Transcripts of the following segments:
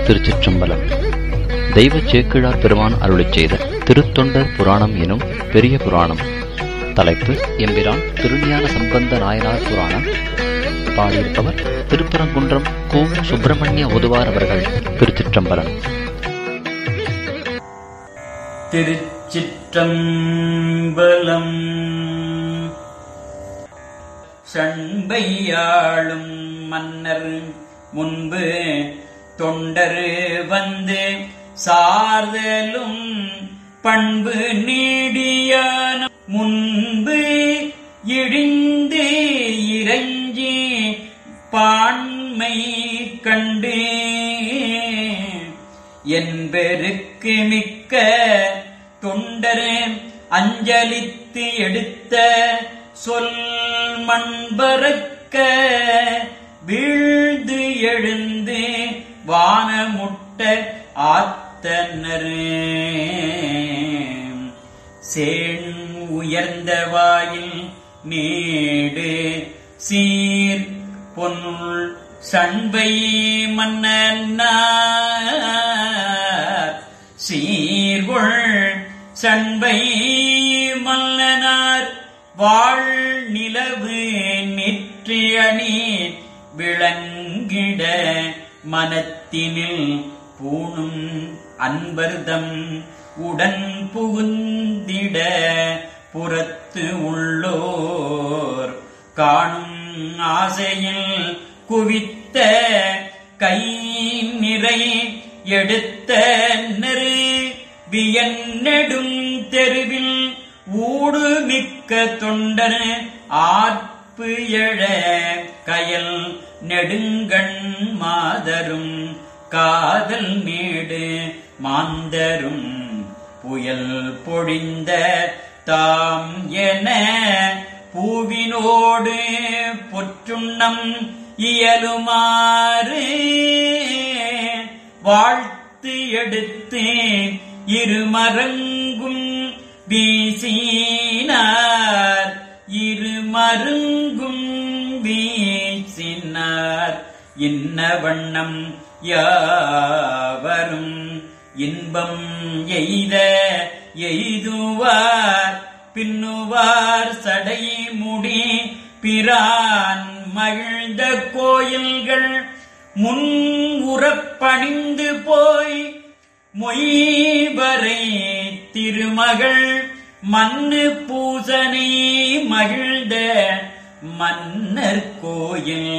திருச்சிற்றம்பலம் தெய்வ சேக்கிழார் பெருமான் அருளிச் செய்த திருத்தொண்டர் புராணம் எனும் பெரிய புராணம் தலைப்பு எம்பிரான் திருஞான சம்பந்த நாயனார் புராணம் பாடியிருப்பவர் திருப்பரங்குன்றம் கு சுப்பிரமணிய ஒதுவார் அவர்கள் திருச்சிற்றம்பலம் திருச்சிற்றம்பலம் சண்பையாளும் மன்னர் முன்பு தொண்டரு வந்து சார்தலும் பண்பு நீடியான முன்பு இழிந்து இறைஞ்சி பான்மை கண்டு என்பெருக்கு மிக்க தொண்டர் அஞ்சலித்து எடுத்த சொல் மண்பறக்க வீழ்ந்து எழுந்து வானமுட்ட ஆத்தனரு சேண் உயர்ந்த வாயில் நீடு சீர் பொன்னுள் சண்பை மன்னனார் சீர்கொள் சண்பை மல்லனார் வாழ் நிலவு நெற்றி அணி விளங்கிட மனத்தினில் பூணும் அன்பர்தம் உடன் புகுந்திட புறத்து உள்ளோர் காணும் ஆசையில் குவித்த கை நிறை எடுத்த நெரு வியன் நெடும் தெருவில் ஊடு மிக்க தொண்டர் ஆர்ப்பு எழ கயல் நெடுங்கண் மாதரும் காதல் மேடு மாந்தரும் புயல் பொழிந்த தாம் என பூவினோடு பொற்றுண்ணம் இயலுமாறு வாழ்த்து எடுத்து இருமரங்கும் வீசினார் இருமருங்கும் வீசினார் இன்ன வண்ணம் யாவரும் இன்பம் எய்த எய்துவார் பின்னுவார் சடை முடி பிரான் மகிழ்ந்த கோயில்கள் முன் உறப்பணிந்து போய் மொய்வரை திருமகள் மண்ணு பூசனை மகிழ்ந்த மன்னர் கோயில்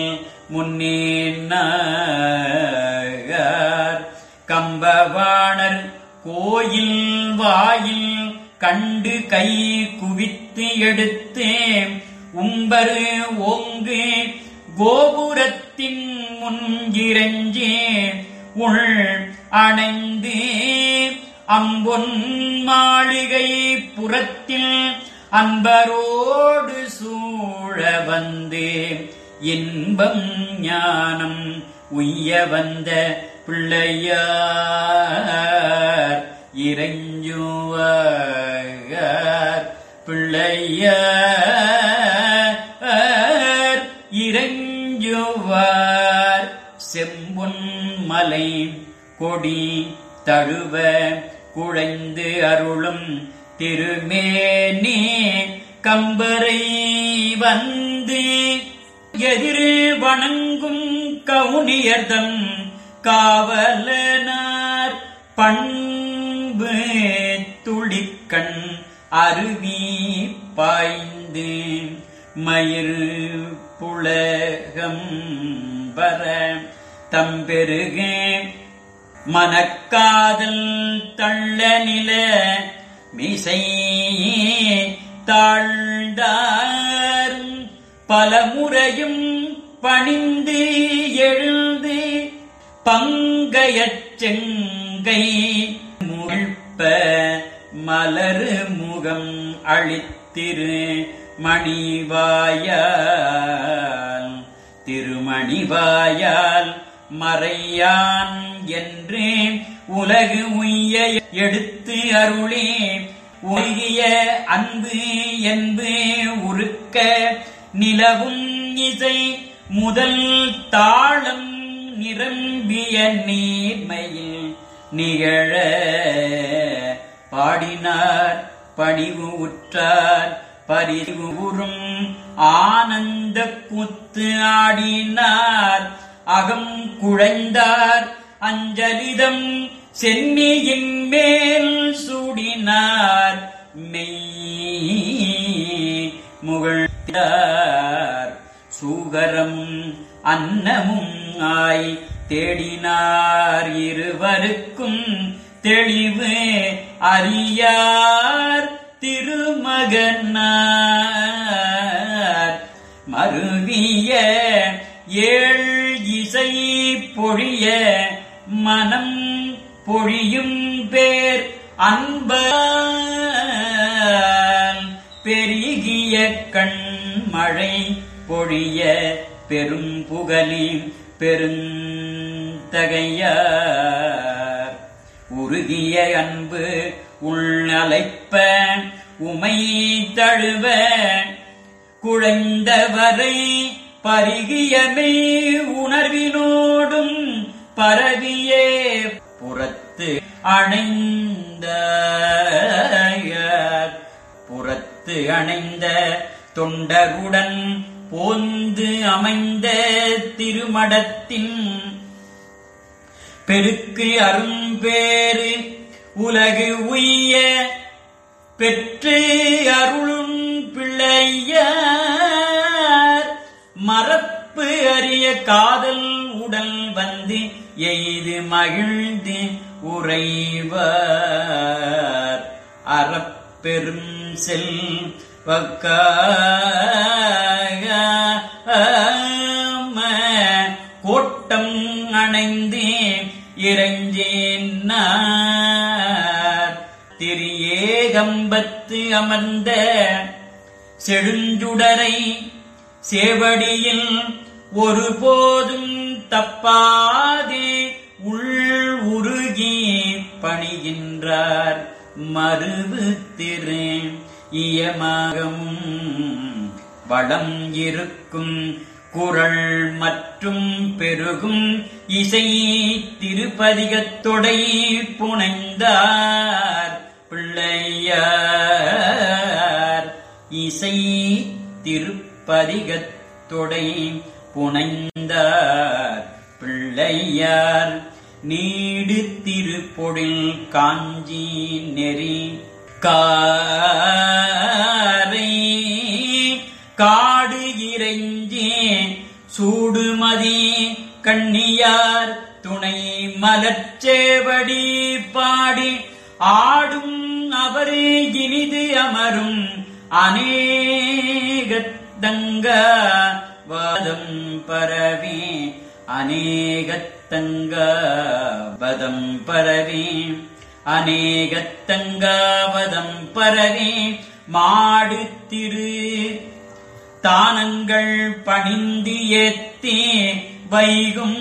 முன்னேனார் கம்பவாணர் கோயில் வாயில் கண்டு கை குவித்து எடுத்து உம்பரு ஓங்கு கோபுரத்தின் முன்கிரஞ்சே உள் அணைந்து அம்பொன் மாளிகை புறத்தில் அன்பரோடு சூழ வந்து இன்பம் ஞானம் உய்ய வந்த பிள்ளையார் இறைஞ்சுவார் பிள்ளையார் இறைஞ்சுவார் செம்பொன் மலை கொடி தழுவ குழைந்து அருளும் திருமேனி கம்பரை வந்து எதிர் வணங்கும் கவுனியர்தம் காவலனார் பண்பு துளிக்கண் அருவி பாய்ந்து மயிர் புலகம் வர தம்பெருகே மனக்காதல் தள்ள நில மிசை தாழ்ந்தார் பலமுறையும் பணிந்து எழுந்து பங்கையச் செங்கை முழ்ப்ப மலரு முகம் அளித்திரு மணிவாயால் திருமணிவாயால் மறையான் என்று உலகு உய்ய எடுத்து அருளே ஒழுகிய அன்பு என்பு உருக்க நிலவும் இசை முதல் தாளம் நிரம்பிய நீர்மையில் நிகழ பாடினார் பணிவு உற்றார் பரிவு உறும் ஆனந்த கூத்து ஆடினார் அகம் குழைந்தார் அஞ்சலிதம் சென்னியின் மேல் சூடினார் மெய் முகழ்ந்தார் சூகரம் அன்னமும் ஆய் தேடினார் இருவருக்கும் தெளிவு அறியார் திருமகனார் மருவிய ஏழ் இசை பொழிய மனம் பொழியும் பேர் அன்பால் பெருகிய கண்மழை பொழிய பெரும் புகழி பெருந்தகையார் உருகிய அன்பு உள்ளழைப்ப உமை தழுவ குழைந்தவரை பருகியமை உணர்வினோடும் பரவியே புறத்து அணைந்த புறத்து அணைந்த தொண்டருடன் போந்து அமைந்த திருமடத்தின் பெருக்கு அரும்பேறு உலகு உய்ய பெற்று அருளும் பிள்ளையார் மறப்பு அறிய காதல் உடல் வந்து எய்து மகிழ்ந்து உறைவார் அறப்பெரும் செல்வக்காக கோட்டம் அணைந்து இறைஞ்சேன்னார் திரு ஏகம்பத்து அமர்ந்த செழுஞ்சுடரை சேவடியில் ஒருபோதும் தப்பாதே உள் உருகி பணிகின்றார் மருவு திரு இயமாகம் வளம் இருக்கும் குரல் மற்றும் பெருகும் இசை திருப்பதிகத்தொடை புனைந்தார் பிள்ளையார் இசை திருப்பதிகத்தொடை புனைந்தார் பிள்ளையார் நீடு திருப்பொழில் காஞ்சி நெறி காரை காடு இறைஞ்சி சூடுமதி கண்ணியார் துணை மலர்ச்சேவடி பாடி ஆடும் அவரே இனிது அமரும் அநேகத்தங்க வாதம் பரவி அநேகத்தங்க வதம் பரவி அநேகத்தங்காவதம் பரவி மாடு திரு தானங்கள் பணிந்து ஏத்தி வைகும்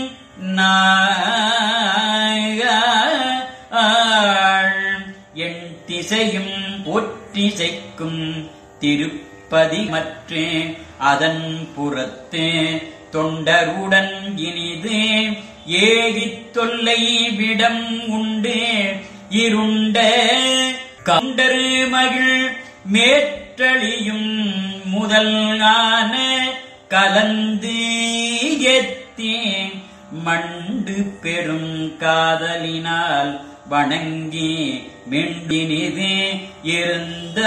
நாள் என் திசையும் ஒற்றிசைக்கும் திருப்பதி மற்ற அதன் புறத்து தொண்டருடன் இனிது ஏகித் தொல்லை விடம் உண்டு இருண்ட கண்டரு மகிழ் மேற்றளியும் முதல் ஆன கலந்து எத்தி மண்டு பெரும் காதலினால் வணங்கி மிண்டினிது இருந்த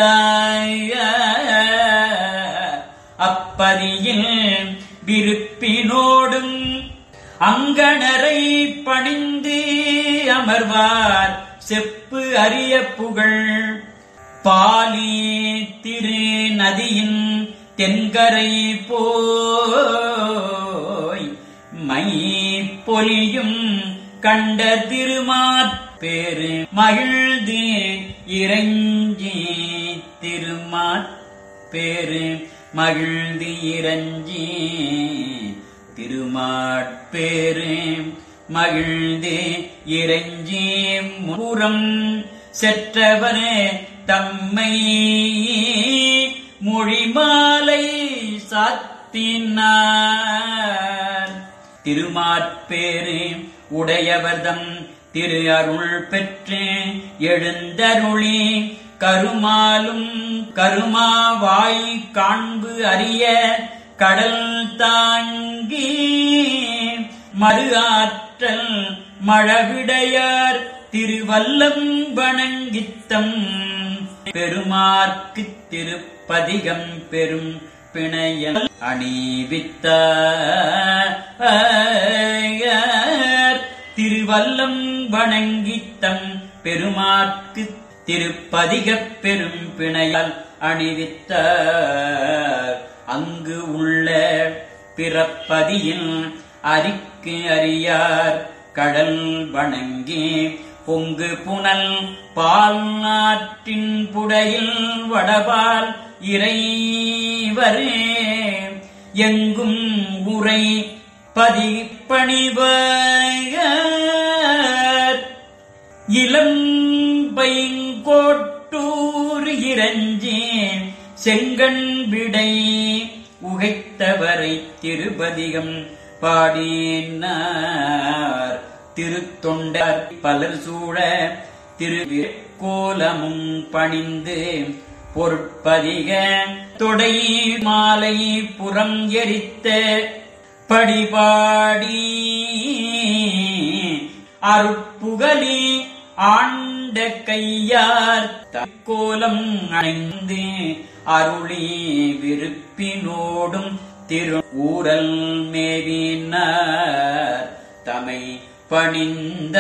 அப்பதியில் விருப்பினோடும் அங்கணரை பணிந்து அமர்வார் செப்பு அரிய புகழ் பாலி திரு நதியின் தென்கரை போய் மை பொலியும் கண்ட திருமாற்பேரு மகிழ்ந்து இறைஞ்சி திருமாற்பேரு மகிழ்ந்து இறைஞ்சி திருமாட்பேரு மகிழ்ந்து இறைஞ்சி முறம் செற்றவரே தம்மை மொழிமாலை சாத்தினார் திருமாற்பேறு உடையவர்தம் திரு அருள் பெற்று எழுந்தருளி கருமாலும் கருமாவாய் காண்பு அறிய கடல் தாங்கி மறு ஆற்றல் மழவிடையார் திருவல்லம் வணங்கித்தம் பெருமார்க்கு திருப்பதிகம் பெரும் பிணையல் அணிவித்த திருவல்லம் வணங்கித்தம் பெருமார்க்கு திருப்பதிகப் பெரும் பிணையால் அணிவித்த அங்கு உள்ள பிறப்பதியில் அரிக்கு அறியார் கடல் வணங்கி பொங்கு புனல் பால் நாற்றின் புடையில் வடபால் இறைவரே எங்கும் உரை பதிப்பணிவர் இளம் பைங்கோட்டூர் இறஞ்சி செங்கண் விடை உகைத்தவரை திருப்பதிகம் பாடினார் திருத்தொண்டர் பலர் சூழ திரு கோலமும் பணிந்து பொற்பதிக தொடை மாலை புறம் எரித்த படிபாடி அருட்புகலி ஆண்ட கையார் தக்கோலம் அணைந்து அருளி விருப்பினோடும் திரு ஊரல் மேவினார் தமை பணிந்த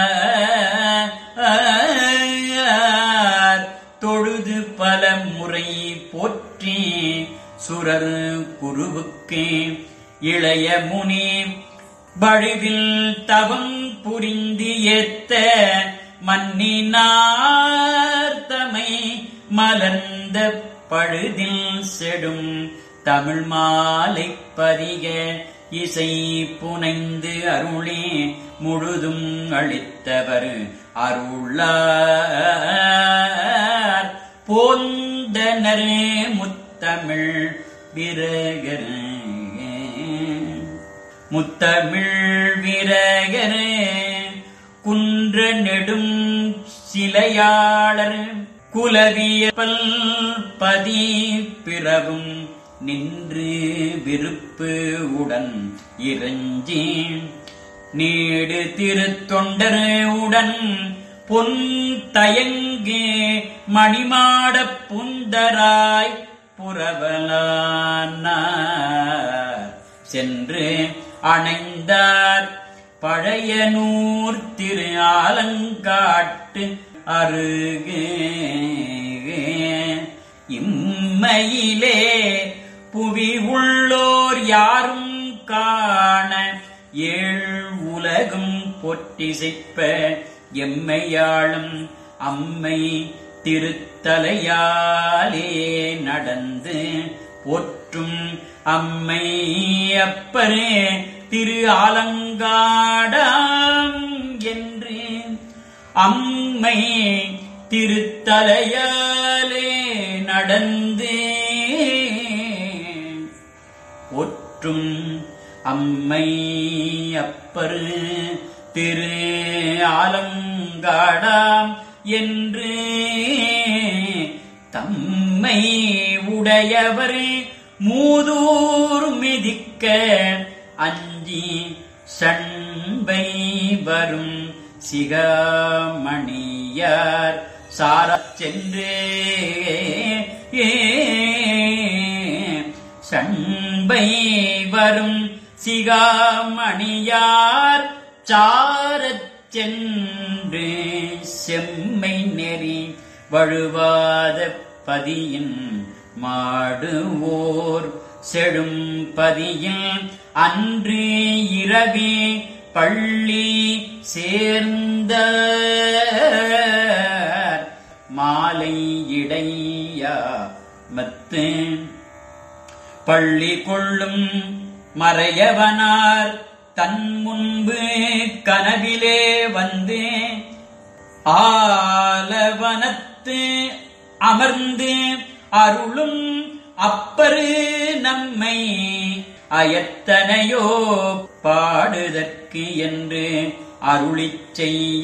தொழுது பல முறை போற்றி சுரர் குருவுக்கு இளைய முனி வழுவில் தவம் புரிந்து ஏத்த மன்னினார் தமை மலர்ந்த பழுதில் செடும் தமிழ் மாலை பதிக இசை புனைந்து அருளே முழுதும் அளித்தவர் அருளார் போந்தனர் முத்தமிழ் விரகர முத்தமிழ் விரகர குன்ற நெடும் சிலையாளர் குலவியப்பல் பதி பிறவும் நின்று விருப்பு உடன் இறைஞ்சி நீடு திருத்தொண்டர் உடன் பொன் தயங்கு மணிமாடப் புந்தராய் புறவலானார் சென்று அணைந்தார் பழையனூர் திரு ஆலங்காட்டு அருகே இம்மையிலே புவி உள்ளோர் யாரும் காண ஏழ் உலகும் பொற்றிசைப்ப எம்மையாளும் அம்மை திருத்தலையாலே நடந்து போற்றும் அம்மை அப்பரே திரு ஆலங்காடாம் என்று அம்மை திருத்தலையாலே நடந்து ஒற்றும் அம்மை அப்பரு திரு ஆலங்காடாம் என்று தம்மை உடையவர் மூதூர் மிதிக்க அஞ்சி சண்பை வரும் சிகாமணியார் சாரச் சென்று சண்பை வரும் சிகாமணியார் சாரச் சென்று செம்மை நெறி வழுவாத பதியின் மாடுவோர் செழும் பதியில் அன்று இரவே பள்ளி சேர்ந்த மாலை இடையா மத்து பள்ளி கொள்ளும் மறையவனார் தன் முன்பு கனவிலே வந்து ஆலவனத்து அமர்ந்து அருளும் அப்பரு நம்மை அயத்தனையோ பாடுதற்கு என்று அருளிச் செய்ய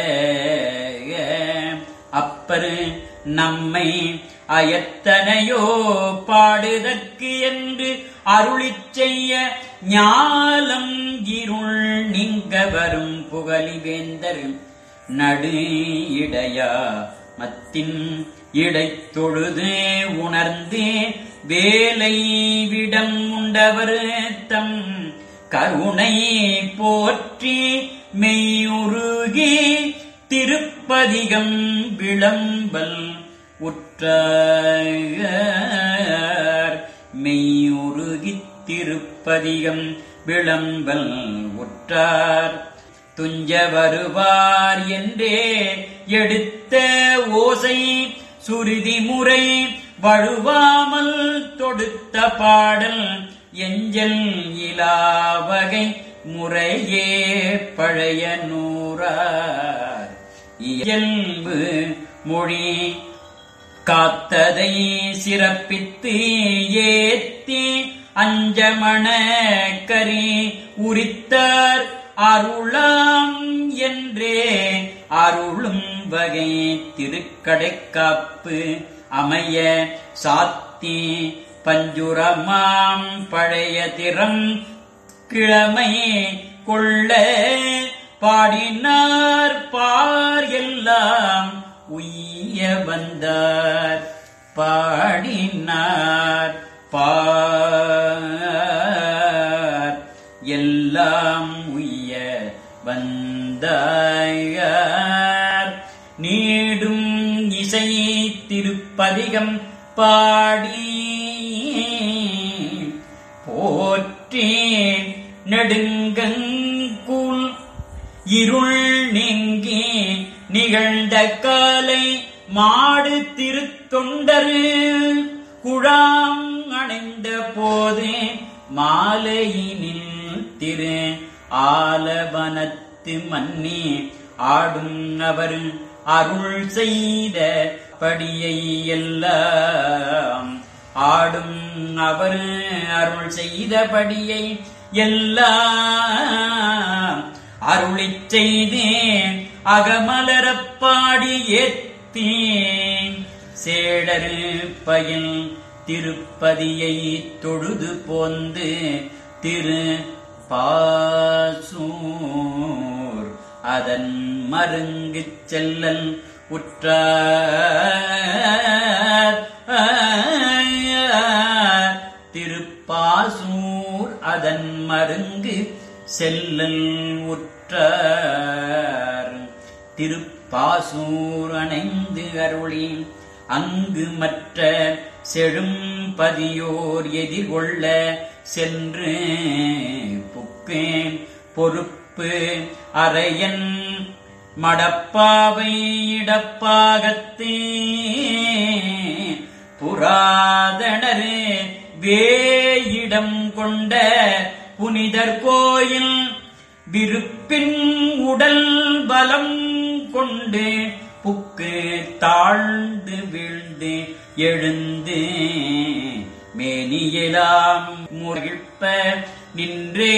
அப்பரு நம்மை அயத்தனையோ பாடுதற்கு என்று அருளிச் செய்ய ஞாலம் இருள் நீங்க வரும் புகழி வேந்தர் நடு இடையா மத்தின் இடைத் தொழுது உணர்ந்து வேலை விடம் உண்டவர் தம் கருணை போற்றி மெய்யுருகி திருப்பதிகம் விளம்பல் உற்றார் மெய்யுருகித் திருப்பதிகம் விளம்பல் உற்றார் துஞ்ச வருவார் என்றே எடுத்த ஓசை சுருதி முறை வழுவாமல் தொடுத்த பாடல் எஞ்சல் இலாவகை முறையே பழைய நூறார் இயல்பு மொழி காத்ததை சிறப்பித்து ஏத்தி அஞ்சமண கரி உரித்தார் அருளாம் என்றே அருளும் வகை திருக்கடைக்காப்பு அமைய சாத்தி பஞ்சுரமாம் பழைய திறம் கிழமை கொள்ள பாடினார் பார் எல்லாம் உய்ய வந்தார் பாடினார் பார் எல்லாம் உய்ய வந்தார் நீடும் இசை திருப்பதிகம் பாடி போற்றி நெடுங்கூல் இருள் நீங்கி நிகழ்ந்த காலை மாடு திருத்தொண்டர் குழாம் அணைந்த போது மாலையினில் திரு ஆலவனத்து மன்னி ஆடும் அவர் அருள் செய்த படியை எல்லாம் ஆடும் அவர் அருள் செய்தபடியை எல்லாம் அருளிச் செய்தேன் அகமலரப் பாடி ஏத்தேன் சேடரு பயில் திருப்பதியை தொழுது போந்து திரு பாசூர் அதன் மருங்குச் செல்லல் உற்றார் திருப்பாசூர் அதன் மருங்கு செல்லல் உற்றார் திருப்பாசூர் அணைந்து அருளி அங்கு மற்ற செழும் பதியோர் எதிர்கொள்ள சென்று புக்கேன் பொறுப்பு அரையன் மடப்பாவை இடப்பாகத்தே புராதனரு வேயிடம் கொண்ட புனிதர் கோயில் விருப்பின் உடல் பலம் கொண்டு புக்கு தாழ்ந்து வீழ்ந்து எழுந்து மேனியெல்லாம் முகிழ்ப்ப நின்றே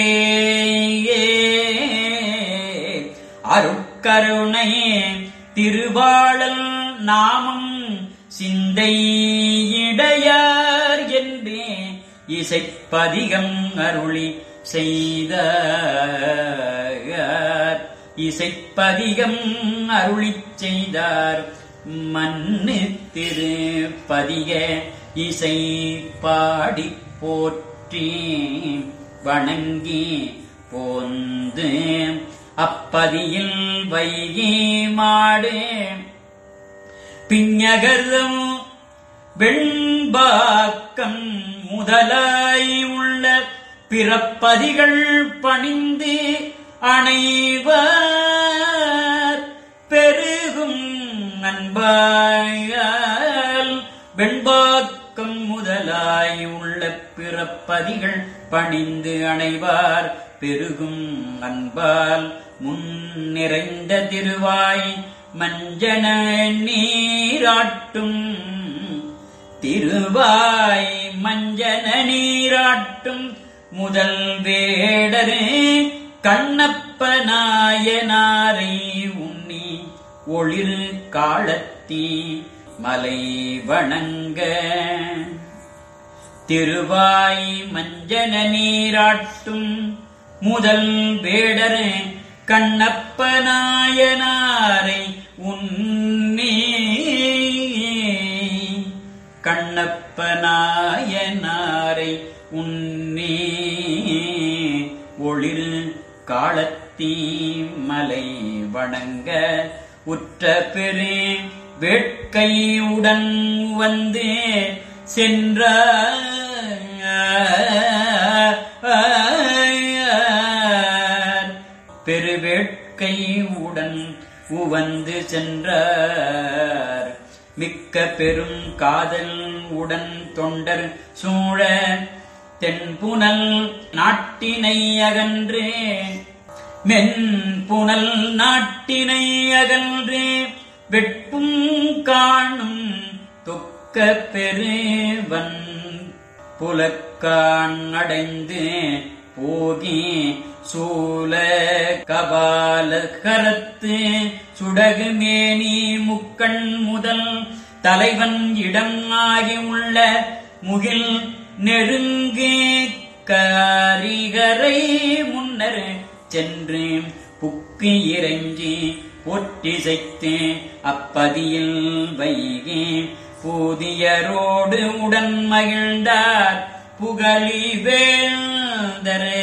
அருட்கருணை திருவாழல் நாமம் சிந்தை இடையார் என்றே இசைப்பதிகம் அருளி செய்த இசைப்பதிகம் அருளிச் செய்தார் மண்ணு திருப்பதிக இசை பாடி போற்றி வணங்கி போந்து அப்பதியில் வைகி மாடு பிஞகரம் வெண்பாக்கம் முதலாய் உள்ள பிறப்பதிகள் பணிந்து அணைவர் பெருகும் அன்பாயால் வெண்பாக்கம் முதலாய் உள்ள பிறப்பதிகள் பணிந்து அணைவார் பெருகும் அன்பால் முன் நிறைந்த திருவாய் மஞ்சன நீராட்டும் திருவாய் மஞ்சன நீராட்டும் முதல் வேடரு கண்ணப்ப நாயனாரை உண்ணி ஒளிர் காலத்தி மலை வணங்க திருவாய் மஞ்சன நீராட்டும் முதல் வேடர் கண்ணப்ப நாயனாரை உன்னே கண்ணப்ப நாயனாரை உன்னே ஒளிர் காலத்தீ மலை வணங்க உற்ற பெரு வேட்கையுடன் வந்து சென்றார் பெருவேட்கையுடன் உவந்து சென்றார் மிக்க பெரும் காதல் உடன் தொண்டர் சூழ தென்புனல் நாட்டினை அகன்றே மென்புனல் நாட்டினை அகன்றே வெட்பும் காணும் தொக்க பெருவன் புலக்கான் அடைந்து போகி சூல கபால கரத்து சுடகு மேனி முக்கண் முதல் தலைவன் இடம் ஆகி உள்ள முகில் நெருங்கு காரிகரை முன்னர் சென்று புக்கு இறைஞ்சி ஒற்றிசைத்து அப்பதியில் வைகி பூதியரோடு உடன் மகிழ்ந்தார் புகழி வேந்தரே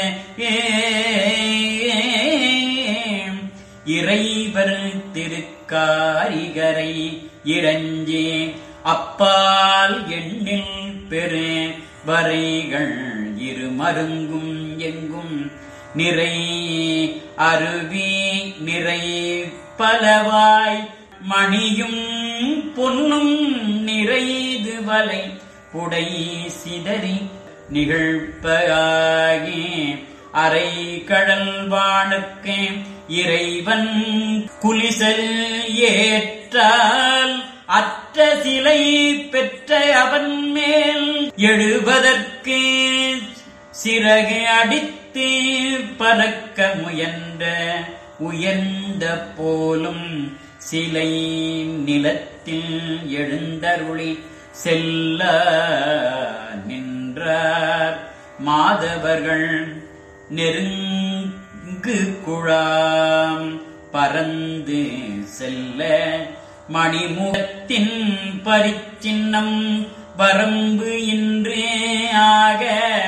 இறைவர் திருக்காரிகரை இறஞ்சி அப்பால் எண்ணில் பெரு வரைகள் இருமருங்கும் எங்கும் நிறை அருவி நிறை பலவாய் மணியும் பொன்னும் நிறைது வலை புடை சிதறி நிகழ்ப்பகாகி அரை கடல் வானுக்கு இறைவன் குலிசல் ஏற்றால் அற்ற சிலை பெற்ற அவன் மேல் எழுவதற்கு சிறகு அடித்து பறக்க முயன்ற உயர்ந்த போலும் சிலை நிலத்தில் எழுந்தருளி செல்ல நின்றார் மாதவர்கள் நெருங்கு குழாம் பறந்து செல்ல மணிமுகத்தின் பரிச்சின்னம் வரம்பு இன்றே ஆக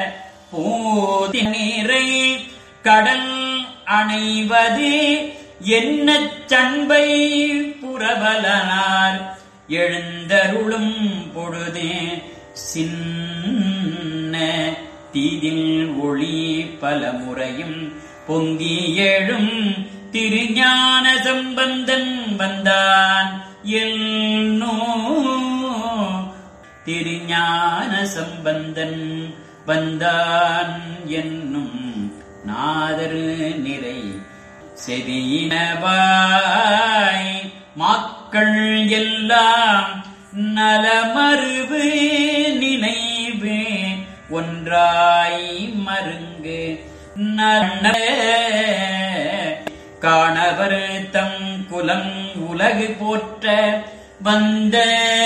போதிரை கடல் அணைவது என்ன சண்பை புறபலனார் எழுந்தருளும் பொழுது சின்ன தீதில் ஒளி பல முறையும் பொங்கி எழும் திருஞான சம்பந்தன் வந்தான் எல்னோ திருஞான சம்பந்தன் வந்தான் என்னும் நாதரு நிறை செவியினவாய் மாக்கள் எல்லாம் நலமருவு நினைவு ஒன்றாய் மருங்கு நன்ன காணவர் தம் குலம் உலகு போற்ற வந்த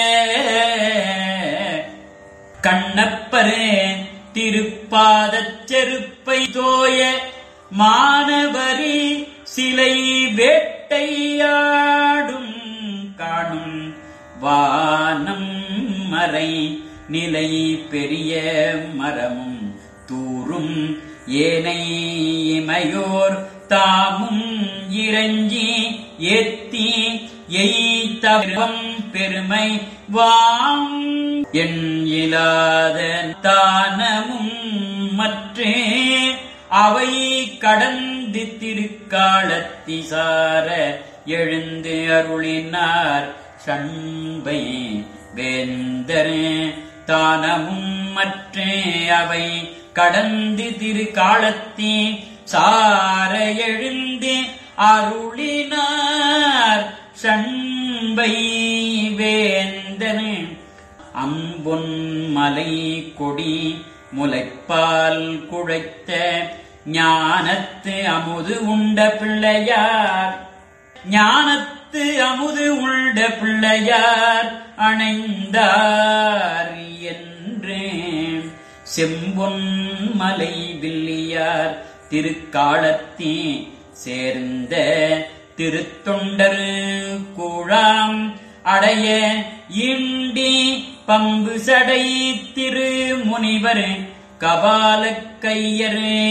கண்ணப்பரே திருப்பாதச் செருப்பை தோய மாணவரி சிலை வேட்டையாடும் காணும் வானம் மறை நிலை பெரிய மரமும் தூரும் ஏனை இமையோர் தாமும் இறஞ்சி ஏத்தி எய்தவம் பெருமை வாம் என் இலாத தானமும் மற்றே அவை கடந்து திருக்காலத்திசார எழுந்து அருளினார் சண்பை வேந்தர் தானமும் மற்றே அவை கடந்து திரு காலத்தி சார எழுந்து அருளினார் சண்பை வேந்தன் அம்பொன் மலை கொடி முலைப்பால் குழைத்த ஞானத்து அமுது உண்ட பிள்ளையார் ஞானத்து அமுது உண்ட பிள்ளையார் அணைந்தார் என்று செம்பொன் மலை வில்லியார் திருக்காலத்தே சேர்ந்த திருத்தொண்டர் கூழாம் அடைய இண்டி பம்பு சடை திரு முனிவர் கபால கையரே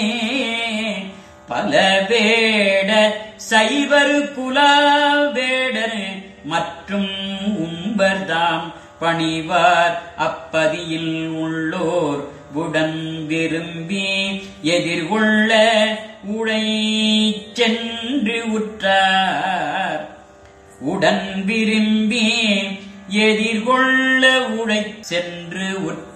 பல வேட சைவர் குலா வேடர் மற்றும் உம்பர்தாம் பணிவார் அப்பதியில் உள்ளோர் உடன் விரும்பி எதிர்கொள்ள உடை சென்று உற்றார் உடன் விரும்பி எதிர்கொள்ள உடை சென்று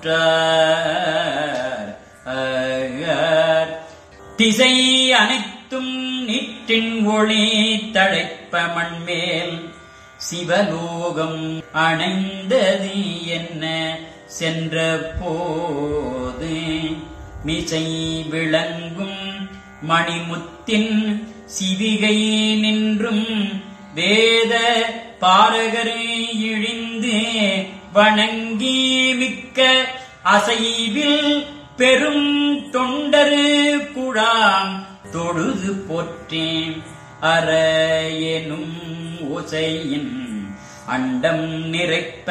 உற்றார் ஆர். திசை அனைத்தும் நீற்றின் ஒளி தழைப்ப மண்மேல் சிவலோகம் அணைந்தது என்ன சென்ற போது மிசை விளங்கும் மணிமுத்தின் சிவிகை நின்றும் வேத பாரகர் இழிந்து வணங்கி மிக்க அசைவில் பெரும் தொண்டரு குழாம் தொழுது போற்றேன் அற எனும் ஓசையின் அண்டம் நிறைப்ப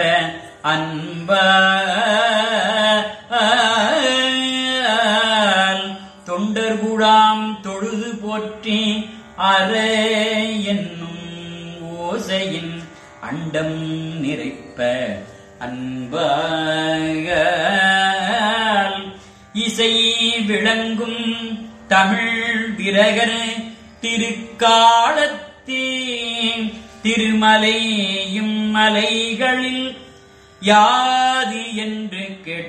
அன்பால் தொண்டர் குழாம் தொழுது போற்றி அற என்னும் ஓசையின் அண்டம் நிறைப்ப அன்பால் இசை விளங்கும் தமிழ் விரகர் திருக்காலத்தே திருமலையும் மலைகளில் யாது என்று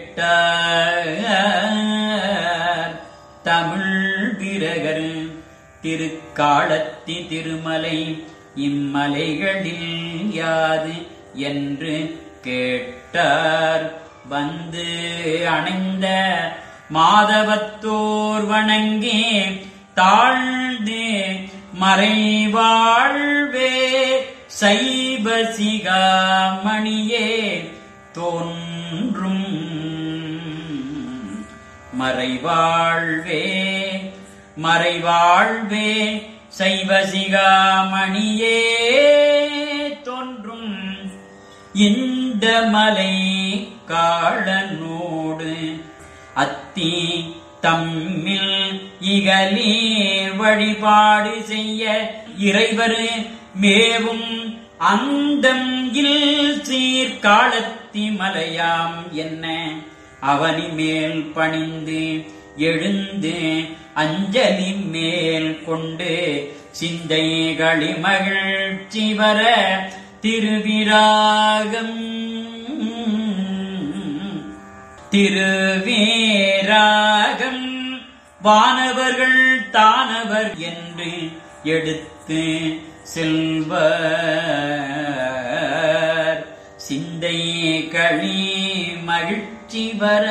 கேட்டார் தமிழ் விரகர் திருக்காலத்தி திருமலை இம்மலைகளில் யாது என்று கேட்டார் வந்து அணைந்த மாதவத்தோர் வணங்கி தாழ்ந்து மறைவாழ்வே சைவ சிகாமணியே தோன்றும் மறைவாழ்வே மறைவாழ்வே சைவ சிகாமணியே தோன்றும் இந்த மலை காளனோடு அத்தி தம்மில் இகலே வழிபாடு செய்ய இறைவர் மேவும் அந்தம் இல் சீர்காலத்தி மலையாம் என்ன அவனி மேல் பணிந்து எழுந்து அஞ்சலி மேல் கொண்டு சிந்தைகளி மகிழ்ச்சி வர திருவிராகம் திருவேராகம் வானவர்கள் தானவர் என்று எடுத்து செல்வர் சிந்தை களி மகிழ்ச்சி வர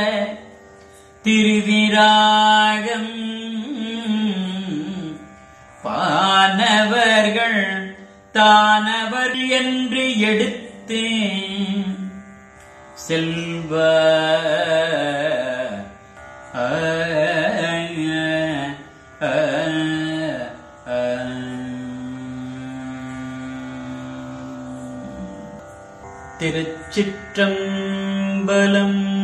திருவிராகம் பானவர்கள் தானவர் என்று எடுத்து செல்வ திருச்சிற்றம்பலம்